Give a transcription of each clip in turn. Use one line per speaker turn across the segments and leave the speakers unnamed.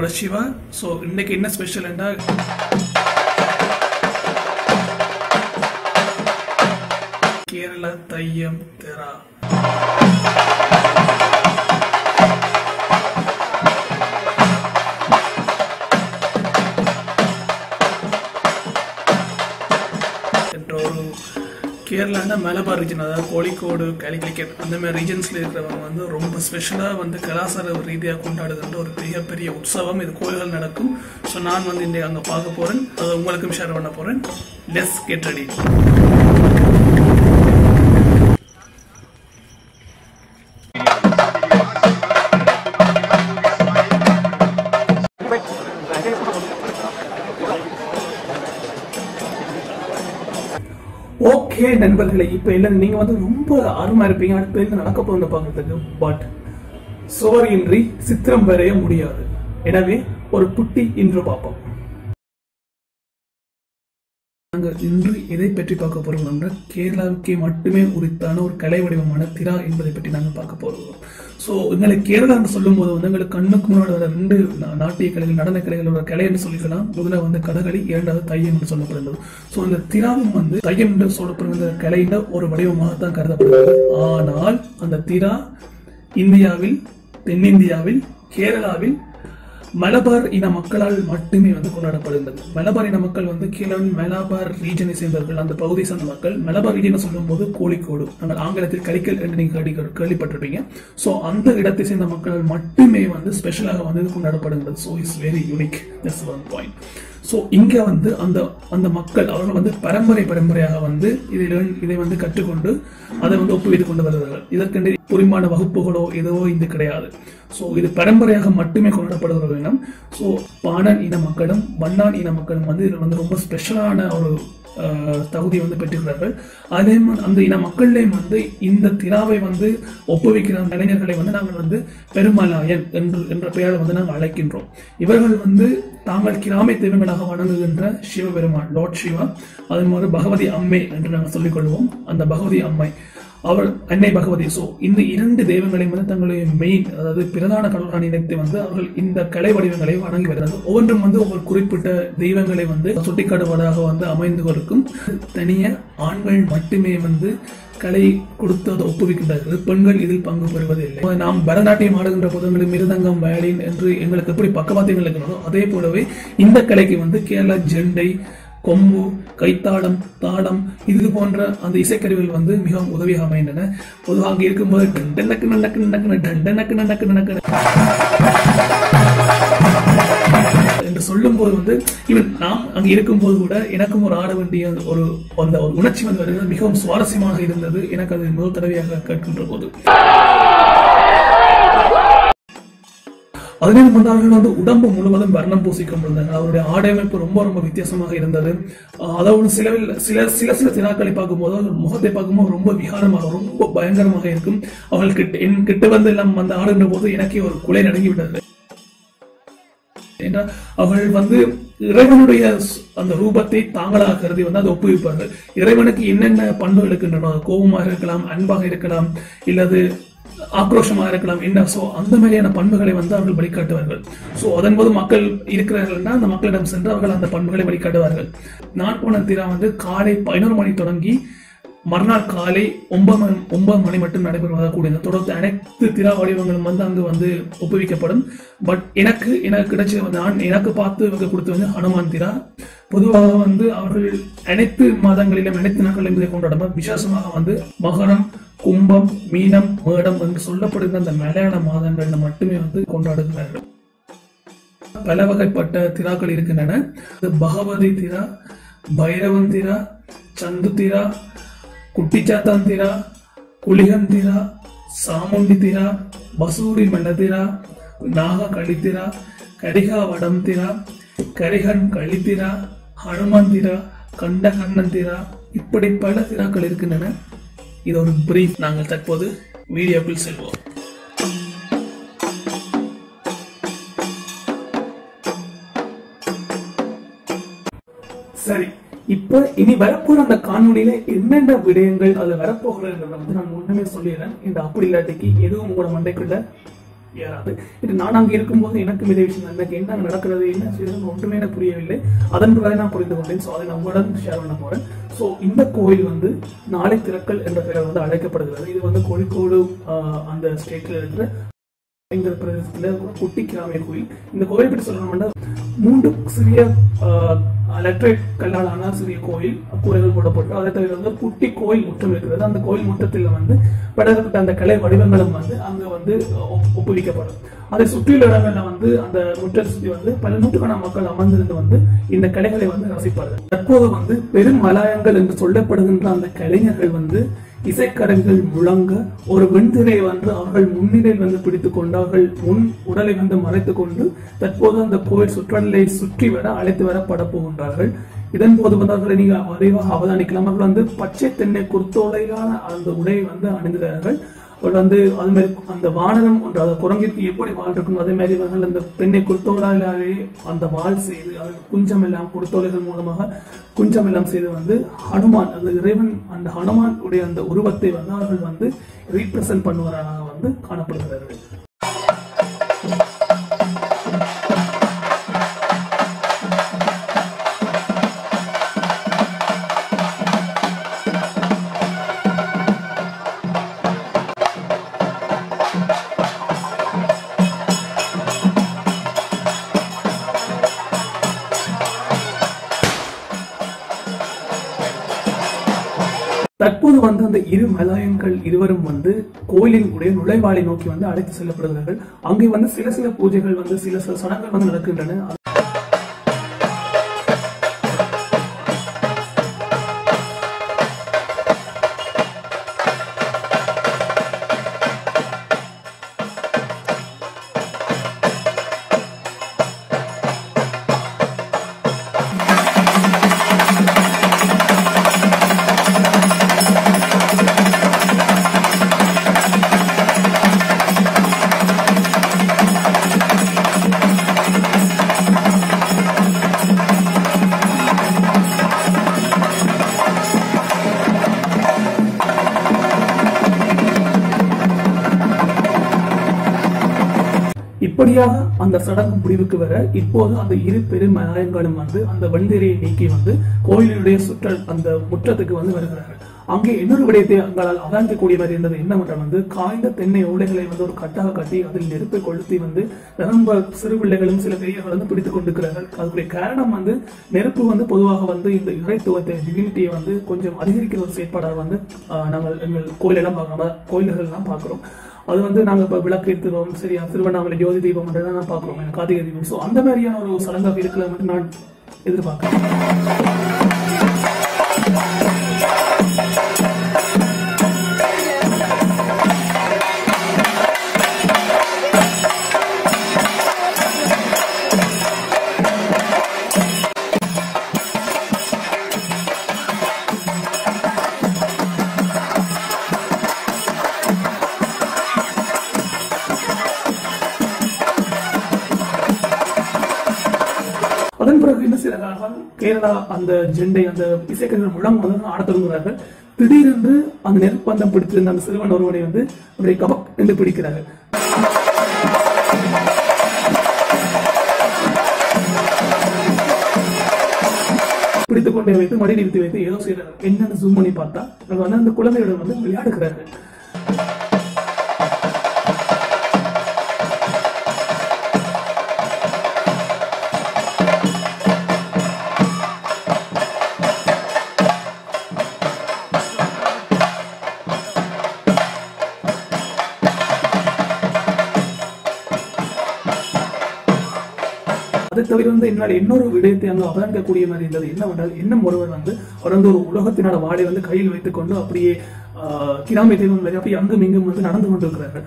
உங்களோட சிவா ஸோ இன்னைக்கு என்ன ஸ்பெஷல் என்றால் கேரள தையம் தெரா என்ற ஒரு கேரளானா மலபார் ரீஜன் அதாவது கோழிக்கோடு கேலிக்கட் அந்த மாதிரி ரீஜன்ஸில் இருக்கிறவங்க வந்து ரொம்ப ஸ்பெஷலாக வந்து கலாச்சார ரீதியாக கொண்டாடுகின்ற ஒரு மிகப்பெரிய உற்சவம் இது கோயில்கள் நடக்கும் ஸோ நான் வந்து இன்றைக்கு அங்கே பார்க்க போகிறேன் அதை உங்களுக்கும் ஷேர் பண்ண போகிறேன் லெஸ் கெட் ரெடி ஓகே நண்பர்களே இப்போ இல்லை நீங்க வந்து ரொம்ப ஆர்வமா இருப்பீங்க அடுத்த பேருக்கு நடக்க போகுது பார்க்கறதுக்கு பட் சுவரின்றி சித்திரம் வரைய முடியாது எனவே ஒரு குட்டி இன்று பார்ப்போம் நாங்கள் இன்று எதை பற்றி பார்க்க போறோம் என்றால் கேரளாவுக்கே மட்டுமே உரித்தான ஒரு கலை வடிவமான திரா என்பதை பற்றி நாங்கள் பார்க்க போறோம் ஸோ எங்களுக்கு கேரளா என்று சொல்லும்போது வந்து எங்களுக்கு கண்ணுக்கு முன்னாடி வர ரெண்டு நா- நாட்டிய கலைகள் நடன கலைகள் ஒரு கலை என்று சொல்லிக்கலாம் முதல்ல வந்து கதகளி இரண்டாவது தையம் என்று சொல்லப்படுகிறது ஸோ இந்த திராவும் வந்து தையம் என்று சொல்லப்படுகிற கலையின் ஒரு வடிவமாக தான் கருதப்படுகிறது ஆனால் அந்த திரா இந்தியாவில் தென்னிந்தியாவில் கேரளாவில் மலபார் இன மக்களால் மட்டுமே வந்து கொண்டாடப்படுகிறது மலபார் இன மக்கள் வந்து கீழன் மலபார் ரீஜனை சேர்ந்தவர்கள் அந்த பகுதியை சேர்ந்த மக்கள் மலபார் ரீஜனை சொல்லும்போது கோழிக்கோடு நாங்கள் ஆங்கிலத்தில் கலிக்கல் என்று நீங்க கேள்வி- கேள்விப்பட்டிருப்பீங்க ஸோ அந்த இடத்தை சேர்ந்த மக்களால் மட்டுமே வந்து ஸ்பெஷலாக வந்து இது கொண்டாடப்படுகிறது so it's very unique this one point so இங்க வந்து அந்த அந்த மக்கள் அவர்கள் வந்து பரம்பரை பரம்பரையாக வந்து இதை learn- இதை வந்து கற்றுக்கொண்டு அதை வந்து ஒப்புவித்துக் கொண்டு வருகிறார்கள் இதற்கென்று புரிமான வகுப்புகளோ எதுவோ இது கிடையாது ஸோ இது பரம்பரையாக மட்டுமே கொண்டாடப்படுகிற இனம் ஸோ பாணன் இன மக்களும் வண்ணான் இன மக்களும் வந்து இதில் வந்து ரொம்ப ஸ்பெஷலான ஒரு அஹ், தகுதியை வந்து பெற்றுக்கிறார்கள் அதே ம- அந்த இன மக்கள்லேயும் வந்து இந்த திராவை வந்து ஒப்புவிக்கிற கலைஞர்களை வந்து நாங்கள் வந்து பெருமலாயன் என்று என்ற பெயரால் வந்து நாங்கள் அழைக்கின்றோம் இவர்கள் வந்து தாங்கள் கிராமை தெய்வங்களாக வணங்குகின்ற சிவபெருமான் லார்ட் சிவா அதே மாதிரி பகவதி அம்மை என்று நாங்கள் சொல்லிக் கொள்வோம் அந்த பகவதி அம்மை அவள் அன்னை பகவதி சோ இந்த இரண்டு தெய்வங்களையும் வந்து தங்களுடைய மெயின் அதாவது பிரதான கடவுளான இணைத்து வந்து அவர்கள் இந்த கலை வடிவங்களை வணங்கி வருகிறார்கள் ஒவ்வொன்றும் வந்து ஒவ்வொரு குறிப்பிட்ட தெய்வங்களை வந்து சுட்டிக்காட்டுவதாக வந்து அமைந்து கொடுக்கும் தனிய ஆண்கள் மட்டுமே வந்து கலை கொடுத்து அதை ஒப்புவிக்கின்றார்கள் பெண்கள் இதில் பங்கு பெறுவதில்லை நாம் பரதநாட்டியம் ஆடுகின்ற போது எங்களுக்கு மிருதங்கம் வயலின் என்று எங்களுக்கு எப்படி பக்கவாத்தியங்கள் இருக்கிறதோ அதே போலவே இந்த கலைக்கு வந்து கேரளா ஜெண்டை கொம்பு கைத்தாளம் தாளம் இது போன்ற அந்த இசைக்கருவிகள் வந்து மிகவும் உதவியாக அமைகின்றன பொதுவாக அங்கே இருக்கும்போது டண்டனக்கு நண்டக்கு நண்டக்கு டண்டனக்கு நண்டக்கு நண்டக்கு என்று சொல்லும்போது வந்து ஈவன் நாம் அங்கே இருக்கும்போது கூட எனக்கும் ஒரு ஆட வேண்டிய ஒரு அந்த ஒரு உணர்ச்சி வந்து வருகிறது மிகவும் சுவாரஸ்யமாக இருந்தது எனக்கு அது முதல் தடவையாக கேட்கின்ற போது அதே வந்து அவர்கள் வந்து உடம்பு முழுவதும் வர்ணம் பூசிக்கொண்டிருந்தாங்க அவருடைய ஆடை அமைப்பு ரொம்ப ரொம்ப வித்தியாசமாக இருந்தது அஹ் அதாவது சில சில சில சில தினாக்களை பார்க்கும்போது அவர்கள் முகத்தை பார்க்கும்போது ரொம்ப விகாரமாக ரொம்ப பயங்கரமாக இருக்கும் அவர்கள் கிட்ட என் கிட்ட வந்து எல்லாம் வந்து ஆடுகின்ற போது எனக்கே ஒரு குலை நடுங்கி விட்டது என்றால் அவர்கள் வந்து இறைவனுடைய ஸ்- அந்த ரூபத்தை தாங்களாக கருதி வந்து அதை ஒப்புவிப்பார்கள் இறைவனுக்கு என்னென்ன பண்புகள் இருக்கின்றன கோபமாக இருக்கலாம் அன்பாக இருக்கலாம் இல்லது ஆக்ரோஷமாக இருக்கலாம் என்ன சோ அந்த மாதிரியான பண்புகளை வந்து அவர்கள் வெளிக்காட்டுவார்கள் சோ அதன் போது மக்கள் இருக்கிறார்கள்னா அந்த மக்களிடம் சென்று அவர்கள் அந்த பண்புகளை வெளிக்காட்டுவார்கள் நான் போன திரா வந்து காலை பதினோரு மணி தொடங்கி மறுநாள் காலை ஒன்பது மணி ஒன்பது மணி மட்டும் நடைபெறுவதாக கூடியது தொடர்ந்து அனைத்து திரா வடிவங்களும் வந்து அங்கு வந்து ஒப்புவிக்கப்படும் பட் எனக்கு எனக்கு கிடைச்ச வந்து நான் எனக்கு பார்த்து இவங்க கொடுத்து வந்து ஹனுமான் திரா பொதுவாக வந்து அவர்கள் அனைத்து மாதங்களிலும் அனைத்து நாட்களிலும் இதை கொண்டாடும் விசேஷமாக வந்து மகரம் கும்பம் மீனம் மேடம் என்று சொல்லப்படுகிற அந்த மலையாள மாதங்கள்ல மட்டுமே வந்து கொண்டாடுகிறார்கள் பல வகைப்பட்ட திராக்கள் இருக்கின்றன அது பகவதி திரா பைரவன் திரா சந்து திரா குட்டிச்சாத்தான் திரா குளிகன் திரா சாமுண்டி திரா பசூரி மல்லதிரா நாக கழித்திரா கரிகா வடம் திரா கரிகன் கழித்திரா ஹனுமான் திரா கண்ட கண்ணன் திரா இப்படி பல திராக்கள் இருக்கின்றன இது ஒரு பிரீஃப் நாங்கள் தற்போது வீடியோக்குள் செல்வோம் சரி இப்ப இனி வரப்போற அந்த காணொளியில என்னென்ன விடயங்கள் அது வரப்போகிறதுன்றத வந்து நான் முன்னமே சொல்லிடுறேன் இந்த அப்படி இல்லாட்டிக்கு எதுவும் உங்களோட மண்டைக்குள்ள ஏறாது இது நான் அங்கே இருக்கும்போது எனக்கும் இதே விஷயம் எனக்கு என்ன நடக்கிறது என்ன செய்யறது ஒன்றுமே எனக்கு புரியவில்லை அதன் பிறகு நான் புரிந்து கொண்டேன் ஸோ அதை நான் உங்களுடன் ஷேர் பண்ண போறேன் ஸோ இந்த கோயில் வந்து நாளை திறக்கல் என்ற பெயர் வந்து அழைக்கப்படுகிறது இது வந்து கோழிக்கோடு ஆஹ், அந்த ஸ்டேட்ல இருக்கிற எங்கிற பிரதேசத்துல ஒரு குட்டி கிராமிய கோயில் இந்த கோயில் பற்றி சொல்லணும்னா மூன்று சிறிய எலக்ட்ரிக் கல்லாலான சிறிய கோயில் கூரைகள் போடப்பட்டு அதை தவிர வந்து ஒரு குட்டி கோயில் முற்றம் இருக்கிறது அந்த கோயில் முற்றத்தில் வந்து படப்பட்ட அந்த கலை வடிவங்களும் வந்து அங்க வந்து ஒப்- ஒப்புவிக்கப்படும் அதை சுற்றியுள்ள இடங்கள்ல வந்து அந்த முற்றத்தை சுற்றி வந்து பல நூற்றுக்கணக்கான மக்கள் அமர்ந்திருந்து வந்து இந்த கலைகளை வந்து ரசிப்பார்கள் தற்போது வந்து பெரும் மலாயங்கள் என்று சொல்லப்படுகின்ற அந்த கலைஞர்கள் வந்து இசைக்கருவிகள் முழங்க ஒரு வெண்திரையை வந்து அவர்கள் முன்னிலையில் வந்து பிடித்துக் கொண்டு அவர்கள் முன் உடலை வந்து மறைத்துக் கொண்டு தற்போது அந்த கோயில் சுற்றலை சுற்றி வர அழைத்து வரப்பட போகின்றார்கள் இதன் போது வந்து அவர்களை நீங்க விரைவாக அவதானிக்கலாம் அவர்கள் வந்து பச்சை தென்னை குர்த்தோலையான அந்த உடையை வந்து அணிந்திருக்கிறார்கள் அவர் வந்து அது மாதிரி அந்த வானரம் ஒன்று அந்த குரங்கிற்கு எப்படி வால் இருக்கும் அதே மாதிரி இவர்கள் அந்த பெண்ணை குருத்தோடாலே அந்த வால் செய்து அவர் குஞ்சம் எல்லாம் குருத்தோலைகள் மூலமாக குஞ்சம் எல்லாம் செய்து வந்து ஹனுமான் அந்த இறைவன் அந்த ஹனுமான் உடைய அந்த உருவத்தை வந்து அவர்கள் வந்து ரீப்ரசன்ட் பண்ணுவதாக வந்து காணப்படுகிறார்கள் தற்போது வந்து அந்த இரு மலாயன்கள் இருவரும் வந்து கோயிலின் உடைய நுழைவாளை நோக்கி வந்து அழைத்து செல்லப்படுகிறார்கள் அங்கே வந்து சில சில பூஜைகள் வந்து சில சில சடங்குகள் வந்து நடக்கின்றன இப்படியாக அந்த சடங்கு முடிவுக்கு வர இப்போது அந்த இரு பெரும் மலாயங்களும் வந்து அந்த வண்டிரையை நீக்கி வந்து கோயிலுடைய சுற்றல் அந்த முற்றத்துக்கு வந்து வருகிறார்கள் அங்கே இன்னொரு விடயத்தை அங்களால் அவதானிக்கக்கூடிய மாதிரி இருந்தது என்னவென்றால் வந்து காய்ந்த தென்னை ஓலைகளை வந்து ஒரு கட்டாக கட்டி அதில் நெருப்பை கொளுத்தி வந்து ரொம்ப சிறு பிள்ளைகளும் சில பெரியவர்கள் வந்து பிடித்துக் கொண்டிருக்கிறார்கள் அதுக்குரிய காரணம் வந்து நெருப்பு வந்து பொதுவாக வந்து இந்த இறைத்துவத்தை டிவினிட்டியை வந்து கொஞ்சம் அதிகரிக்கிற ஒரு செயற்பாடாக வந்து ஆஹ், நாங்கள் எங்கள் கோயிலெல்லாம் பார்க்கிறோம் கோயில்கள் எல்லாம் பார்க்கிறோம் அது வந்து நாங்க இப்ப விளக்கு ஏற்றுவோம் சரியா திருவண்ணாமலை ஜோதி தீபம் தான் பார்க்கிறோம் கார்த்திகை தீபம் ஸோ அந்த மாதிரியான ஒரு சடங்காக இருக்கலாம் என்று நான் எதிர்பார்க்கிறேன் அதன் பிறகு என்ன செய்யறார்கள் கேரளா அந்த ஜெண்டை அந்த இசைக்கருவிகள் முழங்க வந்து ஆடத் தொடங்குகிறார்கள் திடீரென்று அந்த நெருப்பந்தம் பிடித்திருந்த அந்த சிறுவன் ஒருவனை வந்து அப்படியே கபக் என்று பிடிக்கிறார்கள் பிடித்துக் கொண்டே வைத்து மடி நிறுத்தி வைத்து ஏதோ செய்யறாரு என்னன்னு ஜூம் பண்ணி பார்த்தா அங்க வந்து அந்த குழந்தையுடன் வந்து விளையாடுகிறார்கள் அதை தவிர வந்து என்னால் இன்னொரு விடயத்தை அங்கு அவதானிக்கக்கூடிய மாதிரி இருந்தது என்னவென்றால் இன்னும் ஒருவர் வந்து அவர் வந்து ஒரு உலகத்தினோட வாளை வந்து கையில் வைத்துக் கொண்டு அப்படியே ஆஹ், கிராமிய தெய்வம் மாதிரி அப்படியே அங்கும் இங்கும் வந்து நடந்து கொண்டிருக்கிறார்கள்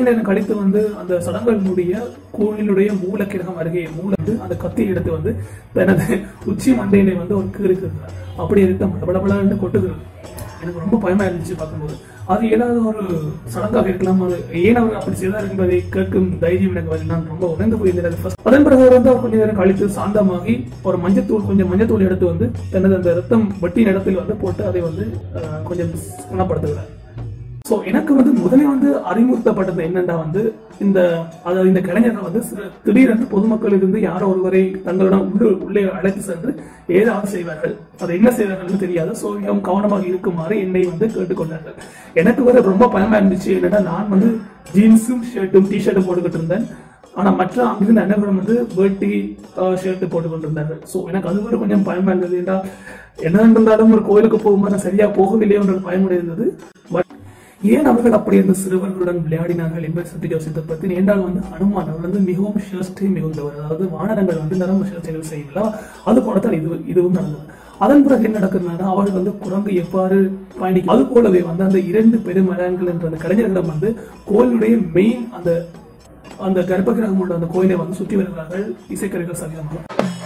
நேரம் கழித்து வந்து அந்த சடங்குகளுடைய கோயிலுடைய மூலக்கிரகம் அருகே மூல வந்து அந்த கத்தியை எடுத்து வந்து தனது உச்சி மண்டையிலே வந்து ஒரு கீறுக்கிறார் அப்படி ரத்தம் படபடன்னு கொட்டுகிறது எனக்கு ரொம்ப பயமா இருந்துச்சு பார்க்கும்போது அது ஏதாவது ஒரு சடங்காக இருக்கலாம் அது ஏன் அவர் அப்படி செய்தார் என்பதை கேட்கும் தைரியம் எனக்கு வரல. நான் ரொம்ப உணர்ந்து போயிருந்தேன் first. அதன் பிறகு அவர் வந்து அவர் கொஞ்ச நேரம் கழித்து சாந்தமாகி ஒரு மஞ்சத்தூள் கொஞ்சம் மஞ்சத்தூள் எடுத்து வந்து தனது அந்த ரத்தம் வட்டியின் இடத்தில் வந்து போட்டு அதை வந்து அஹ், கொஞ்சம் குணப்படுத்துகிறார் சோ எனக்கு வந்து முதலில் வந்து அறிமுகப்படுத்தப்பட்டது என்னன்னா வந்து இந்த அதாவது இந்த கலைஞர்கள் வந்து சில திடீரென்று பொதுமக்கள் இருந்து யாரோ ஒருவரை தங்களிடம் உள்ளே உள்ளே அழைத்து சென்று ஏதாவது செய்வார்கள் அது என்ன செய்வார்கள் தெரியாது சோ மிகவும் கவனமாக இருக்குமாறு என்னை வந்து கேட்டுக்கொண்டார்கள் எனக்கு வர ரொம்ப பயமா இருந்துச்சு என்னன்னா நான் வந்து ஜீன்ஸும் ஷர்ட்டும் டி ஷர்ட்டும் போட்டுக்கிட்டு இருந்தேன் ஆனா மற்ற அங்கிருந்த அனைவரும் வந்து வேட்டி ஷர்ட் போட்டு கொண்டிருந்தார்கள் சோ எனக்கு அது வரை கொஞ்சம் பயமா இருந்தது என்றால் என்ன இருந்தாலும் ஒரு கோயிலுக்கு போகும்போது நான் சரியா போகவில்லையோ என்ற பயம் இருந்தது பட் ஏன் அவர்கள் அப்படி இருந்த சிறுவர்களுடன் விளையாடினார்கள் என்பதை சுற்றி யோசித்த பற்றி என்றால் வந்து ஹனுமான் அவர் வந்து மிகவும் சேஷ்டை மிகுந்தவர் அதாவது வானரங்கள் வந்து நரம்பு சேஷ்டைகள் செய்யலாம் அது போலத்தான் இது இதுவும் நடந்தது அதன் பிறகு என்ன நடக்குதுன்னா அவர்கள் வந்து குரங்கு எவ்வாறு பயணிக்கும் அது போலவே வந்து அந்த இரண்டு பெருமரங்கள் என்ற அந்த கலைஞர்களிடம் வந்து கோயிலுடைய மெயின் அந்த அந்த கர்ப்பகிரகம் உள்ள அந்த கோயிலை வந்து சுற்றி வருகிறார்கள் இசைக்கருவிகள் சகிதமாக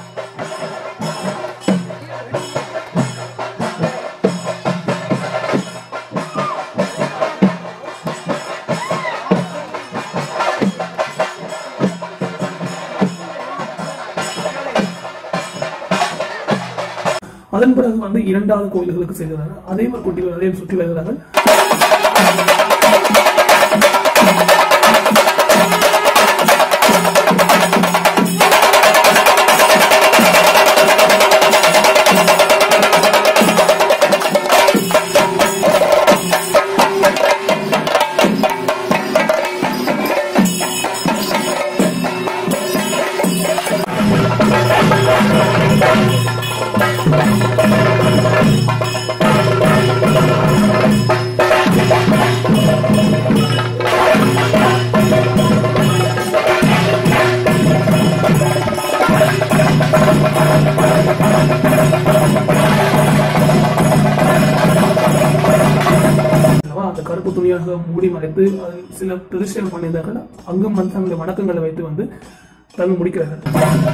அதன் பிறகு வந்து இரண்டாவது கோயில்களுக்கு செல்கிறார்கள் அதே மாதிரி குட்டிகள் அதையும் சுற்றி வருகிறார்கள் அல்லவா அந்த கருப்பு துணியாக மூடி மறைத்து அதில் சில பிரதிஷ்டைகள் பண்ணியிருந்தார்கள் அங்கும் வந்து தங்களுடைய வணக்கங்களை வைத்து வந்து தங்க முடிக்கிறார்கள்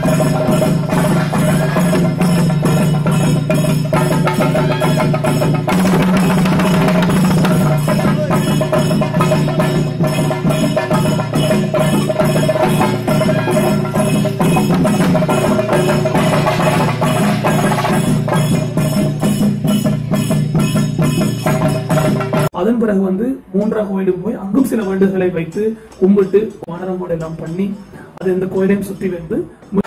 அதன் பிறகு வந்து மூன்றாம் கோயிலுக்கு போய் அங்கும் சில வேண்டுதல்களை வைத்து கும்பிட்டு வானரம் கூட எல்லாம் பண்ணி அது இந்த கோயிலையும் சுற்றி வந்து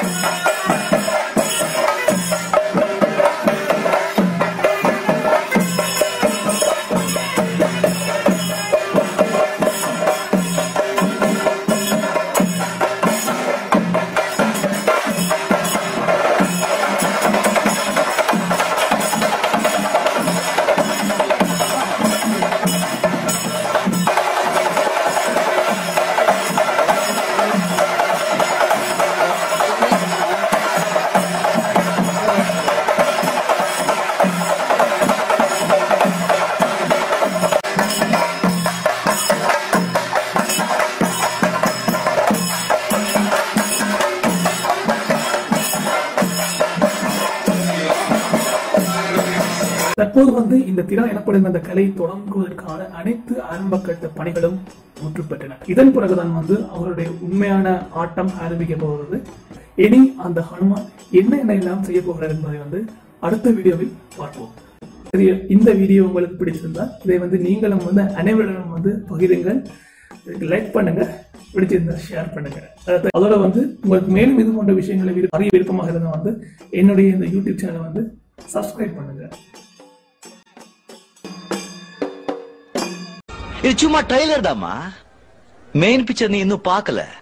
தற்போது வந்து இந்த திறா எனப்படும் அந்த கலை தொடங்குவதற்கான அனைத்து ஆரம்பகட்ட பணிகளும் முற்று பெற்றன இதன் பிறகுதான் வந்து அவருடைய உண்மையான ஆட்டம் ஆரம்பிக்க போகிறது இனி அந்த ஹனுமான் என்ன என்ன எல்லாம் செய்ய போகிறார் என்பதை வந்து அடுத்த வீடியோவில் பார்ப்போம் சரி இந்த வீடியோ உங்களுக்கு பிடிச்சிருந்தா இதை வந்து நீங்களும் வந்து அனைவரிடம் வந்து பகிருங்கள் லைக் பண்ணுங்க பிடிச்சிருந்தா ஷேர் பண்ணுங்க அதாவது அதோட வந்து உங்களுக்கு மேலும் இது போன்ற விஷயங்களை விரு- அறிய விருப்பமாக இருந்தால் வந்து என்னுடைய இந்த யூடியூப் சேனலை வந்து சப்ஸ்கிரைப் பண்ணுங்க
இது சும்மா ட்ரைலர் தாம்மா மெயின் பிக்சர் நீ இன்னும் பார்க்கல